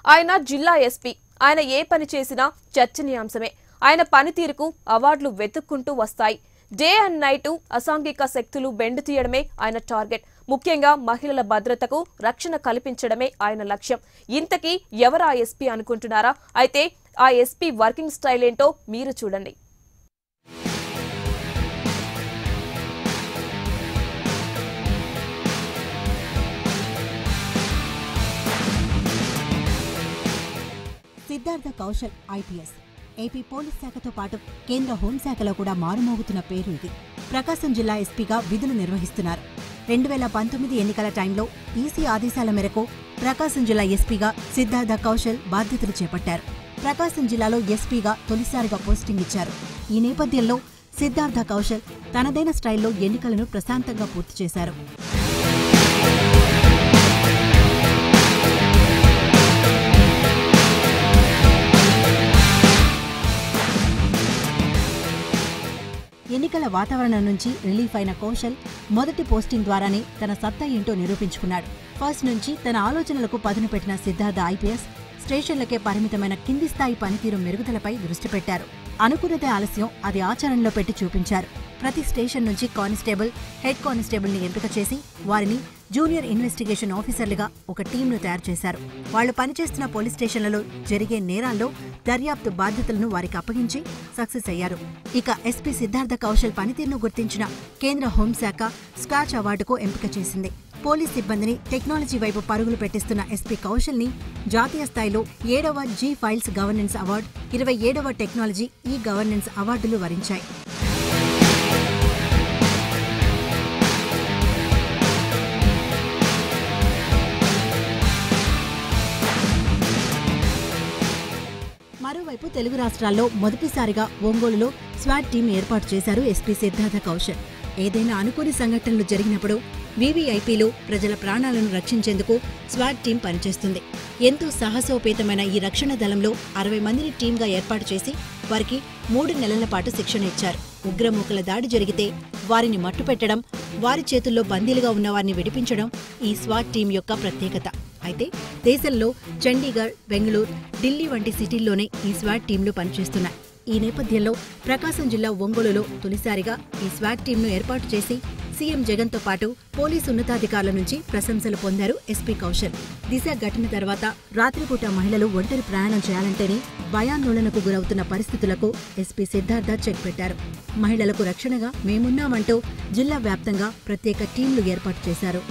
ఆయన జిల్లా ఎస్పీ ఆయన ఏ పని చేసినా చర్చనీయాంశమే ఆయన పనితీరుకు అవార్డులు వెతుక్కుంటూ వస్తాయి డే అండ్ నైట్ అసాంఘిక శక్తులు బెండు తీయడమే ఆయన టార్గెట్ ముఖ్యంగా మహిళల భద్రతకు రక్షణ కల్పించడమే ఆయన లక్ష్యం ఇంతకీ ఎవరు ఆ ఎస్పీ అనుకుంటున్నారా అయితే ఆ ఎస్పీ వర్కింగ్ స్టైల్ ఏంటో మీరు చూడండి Siddhartha Kaushal IPS AP police శాఖతో పాటు కేంద్ర హోంశాఖలో కూడా మారుమోగుతున్న పేరు ఇది ప్రకాశం జిల్లా ఎస్పీగా విధులు నిర్వహిస్తున్నారు రెండు వేల పంతొమ్మిది ఎన్నికల టైంలో ఈసీ ఆదేశాల మేరకు ప్రకాశం జిల్లా ఎస్పీగా సిద్ధార్థ కౌశల్ బాధ్యతలు చేపట్టారు ప్రకాశం జిల్లాలో ఎస్పీగా తొలిసారిగా పోస్టింగ్ ఇచ్చారు ఈ నేపథ్యంలో సిద్ధార్థ కౌశల్ తనదైన స్టైల్లో ఎన్నికలను ప్రశాంతంగా పూర్తి చేశారు ఎన్నికల వాతావరణం నుంచి రిలీఫ్ అయిన కౌశల్ మొదటి పోస్టింగ్ ద్వారానే తన సత్తా ఏంటో నిరూపించుకున్నాడు ఫస్ట్ నుంచి తన ఆలోచనలకు పదును పెట్టిన సిద్ధార్థ ఐపీఎస్ స్టేషన్లకే పరిమితమైన కింది స్థాయి పనితీరు మెరుగుదలపై దృష్టి పెట్టారు అనుకున్నదే ఆలస్యం అది ఆచరణలో పెట్టి చూపించారు ప్రతి స్టేషన్ నుంచి కానిస్టేబుల్ హెడ్ కానిస్టేబుల్ ని ఎంపిక చేసి వారిని జూనియర్ ఇన్వెస్టిగేషన్ ఆఫీసర్లుగా ఒక టీంను తయారు చేశారు వాళ్లు పనిచేస్తున్న పోలీస్ స్టేషన్లలో జరిగే నేరాల్లో దర్యాప్తు బాధ్యతలను వారికి అప్పగించి సక్సెస్ అయ్యారు ఇక ఎస్పీ సిద్ధార్థ కౌశల్ పనితీరును గుర్తించిన కేంద్ర హోంశాఖ స్క్రాచ్ అవార్డుకు ఎంపిక చేసింది పోలీస్ సిబ్బందిని టెక్నాలజీ వైపు పరుగులు పెట్టిస్తున్న ఎస్పీ కౌశల్ ని జాతీయ స్థాయిలో ఏడవ జీ ఫైల్స్ గవర్నెన్స్ అవార్డు ఇరవై ఏడవ టెక్నాలజీ ఈ గవర్నెన్స్ అవార్డులు వరించాయి మరోవైపు తెలుగు రాష్ట్రాల్లో మొదటిసారిగా ఒంగోలులో స్వాట్ టీం ఏర్పాటు చేశారు ఎస్పీ సిద్ధార్థ కౌశల్ ఏదైనా అనుకోని సంఘటనలు జరిగినప్పుడు వీవీఐపీలు ప్రజల ప్రాణాలను రక్షించేందుకు స్వాట్ టీం పనిచేస్తుంది ఎంతో సాహసోపేతమైన ఈ రక్షణ దళంలో అరవై మందిని టీంగా ఏర్పాటు చేసి వారికి మూడు నెలల పాటు శిక్షణ ఇచ్చారు ఉగ్రమూకల దాడి జరిగితే వారిని మట్టుపెట్టడం వారి చేతుల్లో బందీలుగా ఉన్న వారిని విడిపించడం ఈ స్వాట్ టీం యొక్క ప్రత్యేకత అయితే దేశంలో చండీగఢ్ బెంగళూరు ఢిల్లీ వంటి సిటీల్లోనే ఈ స్వాట్ టీంలు పనిచేస్తున్నాయి ఈ నేపథ్యంలో ప్రకాశం జిల్లా ఒంగోలులో తొలిసారిగా ఈ స్వాట్ టీంను ఏర్పాటు చేసి సీఎం జగన్తో పాటు పోలీసు ఉన్నతాధికారుల నుంచి ప్రశంసలు పొందారు ఎస్పీ కౌశల్ దిశ ఘటన తర్వాత రాత్రిపూట మహిళలు ఒంటరి ప్రయాణం చేయాలంటేనే భయాందోళనకు గురవుతున్న పరిస్థితులకు ఎస్పీ సిద్ధార్థ చెక్ పెట్టారు మహిళలకు రక్షణగా మేమున్నామంటూ జిల్లా వ్యాప్తంగా ప్రత్యేక టీంలు ఏర్పాటు చేశారు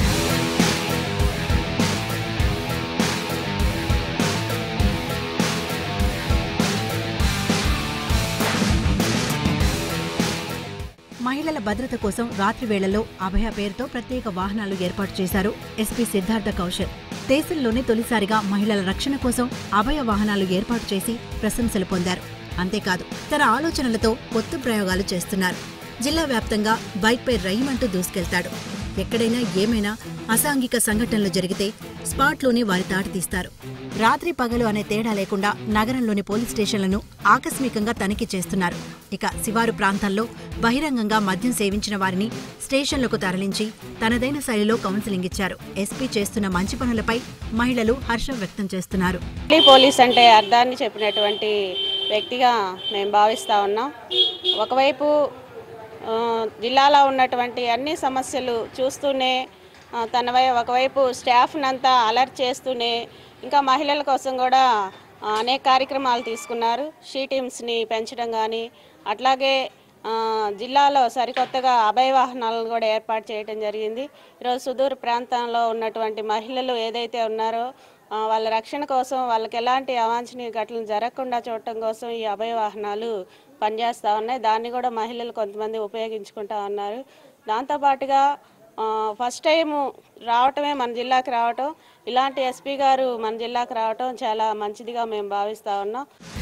మహిళల భద్రత కోసం రాత్రి వేళల్లో అభయ పేరుతో ప్రత్యేక వాహనాలు ఏర్పాటు చేశారు ఎస్పీ సిద్ధార్థ కౌశల్ దేశంలోనే తొలిసారిగా మహిళల రక్షణ కోసం అభయ వాహనాలు ఏర్పాటు చేసి ప్రశంసలు పొందారు అంతేకాదు తన ఆలోచనలతో కొత్త ప్రయోగాలు చేస్తున్నారు జిల్లా వ్యాప్తంగా బైక్పై రయ్యమంటూ దూసుకెళ్తాడు ఎక్కడైనా ఏమైనా అసాంఘిక సంఘటనలు జరిగితే స్పాట్లోనే వారి తాటి తీస్తారు రాత్రి పగలు అనే తేడా లేకుండా నగరంలోని పోలీస్ స్టేషన్లను ఆకస్మికంగా తనిఖీ చేస్తున్నారు ఇక శివారు ప్రాంతాల్లో బహిరంగంగా మద్యం సేవించిన వారిని స్టేషన్లకు తరలించి తనదైన శైలిలో కౌన్సిలింగ్ ఇచ్చారు ఎస్పీ చేస్తున్న మంచి పనులపై మహిళలు హర్షం వ్యక్తం చేస్తున్నారు ఢిల్లీ పోలీస్ అంటే అర్థాన్ని చెప్పినటువంటి వ్యక్తిగా మేము భావిస్తూ ఉన్నాం ఒకవైపు ఆ, జిల్లాలో ఉన్నటువంటి అన్ని సమస్యలు చూస్తూనే ఆ, తన వై ఒకవైపు స్టాఫ్నంతా అలర్ట్ చేస్తూనే ఇంకా మహిళల కోసం కూడా ఆ, అనేక కార్యక్రమాలు తీసుకున్నారు షీ టీమ్స్ని పెంచడం కానీ అట్లాగే ఆ, జిల్లాలో సరికొత్తగా అభయ వాహనాలను కూడా ఏర్పాటు చేయడం జరిగింది ఈరోజు సుదూర ప్రాంతంలో ఉన్నటువంటి మహిళలు ఏదైతే ఉన్నారో ఆ, వాళ్ళ రక్షణ కోసం వాళ్ళకి ఎలాంటి అవాంఛనీయ ఘటనలు జరగకుండా చూడటం కోసం ఈ అభయ వాహనాలు పనిచేస్తూ ఉన్నాయి దాన్ని కూడా మహిళలు కొంతమంది ఉపయోగించుకుంటా ఉన్నారు దాంతోపాటుగా ఆ, ఫస్ట్ టైం రావటమే మన జిల్లాకి రావటం ఇలాంటి ఎస్పీ గారు మన జిల్లాకి రావటం చాలా మంచిదిగా మేము భావిస్తూ ఉన్నాం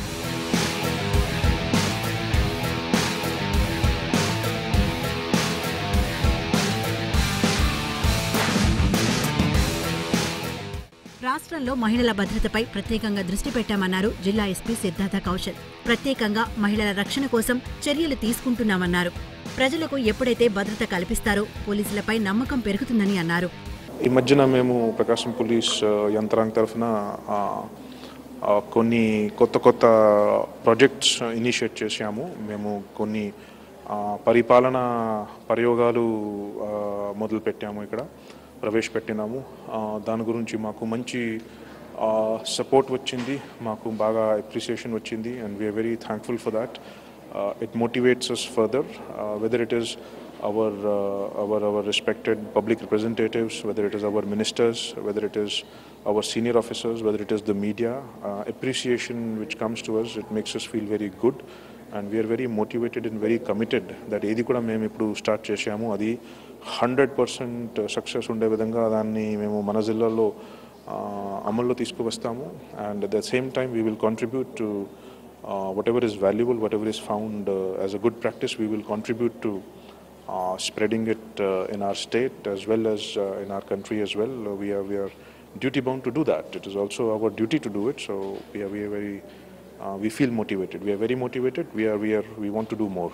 రాష్ట్రంలో మహిళల భద్రతపై ప్రత్యేకంగా దృష్టి పెట్టామన్నారు జిల్లా ఎస్పీ సిద్ధార్థ కౌశల్ ప్రత్యేకంగా మహిళల రక్షణ కోసం చర్యలు తీసుకుంటున్నామన్నారు ప్రజలకు ఎప్పుడైతే భద్రత కల్పిస్తారో పోలీసులపై నమ్మకం పెరుగుతుందని అన్నారు ఈ మధ్యన మేము ప్రకాశం పోలీస్ ఆ, యంత్రాంగ తరఫున ఆ, ఆ, కొన్ని కొత్త కొత్త ప్రాజెక్ట్స్ ఇనిషియేట్ చేశాము మేము కొన్ని ఆ, పరిపాలన ప్రయోగాలు ఆ, మొదలుపెట్టాము ఇక్కడ ప్రవేశపెట్టినాము ఆ, దాని గురించి మాకు మంచి సపోర్ట్ వచ్చింది మాకు బాగా అప్రిసియేషన్ వచ్చింది and we are very thankful for that it motivates us further whether it is our uh, our our respected public representatives, whether it is our ministers, whether it is our senior officers, whether it is the media, uh, appreciation which comes to us, it makes us feel very good, and we are very motivated and very committed that ఏది కూడా మేము ఇప్పుడు start చేసాము అది hundred percent success ఉండే విధంగా దాన్ని మేము మన జిల్లాలో uh, అమల్లో తీసుకువస్తాము and at the same time we will contribute to whatever is valuable, whatever is found uh, as a good practice, we will contribute to uh, spreading it uh, in our state as well as uh, in our country as well. Uh, we are we are duty bound to do that. It is also our duty to do it. So we are we are very uh, we feel motivated. We are very motivated. We are we are we want to do more.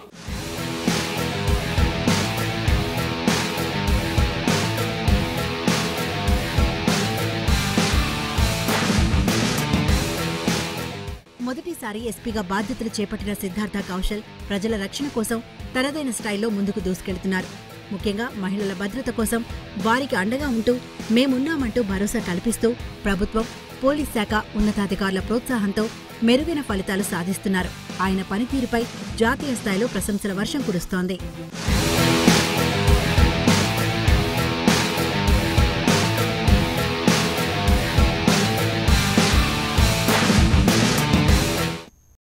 మొదటిసారి ఎస్పీగా బాధ్యతలు చేపట్టిన సిద్ధార్థ కౌశల్ ప్రజల రక్షణ కోసం తనదైన స్టైల్లో ముందుకు దూసుకెళ్తున్నారు ముఖ్యంగా మహిళల భద్రత కోసం వారికి అండగా ఉంటూ మేమున్నామంటూ భరోసా కల్పిస్తూ ప్రభుత్వం పోలీస్ శాఖ ఉన్నతాధికారుల ప్రోత్సాహంతో మెరుగైన ఫలితాలు సాధిస్తున్నారు ఆయన పనితీరుపై జాతీయ స్థాయిలో ప్రశంసల వర్షం కురుస్తోంది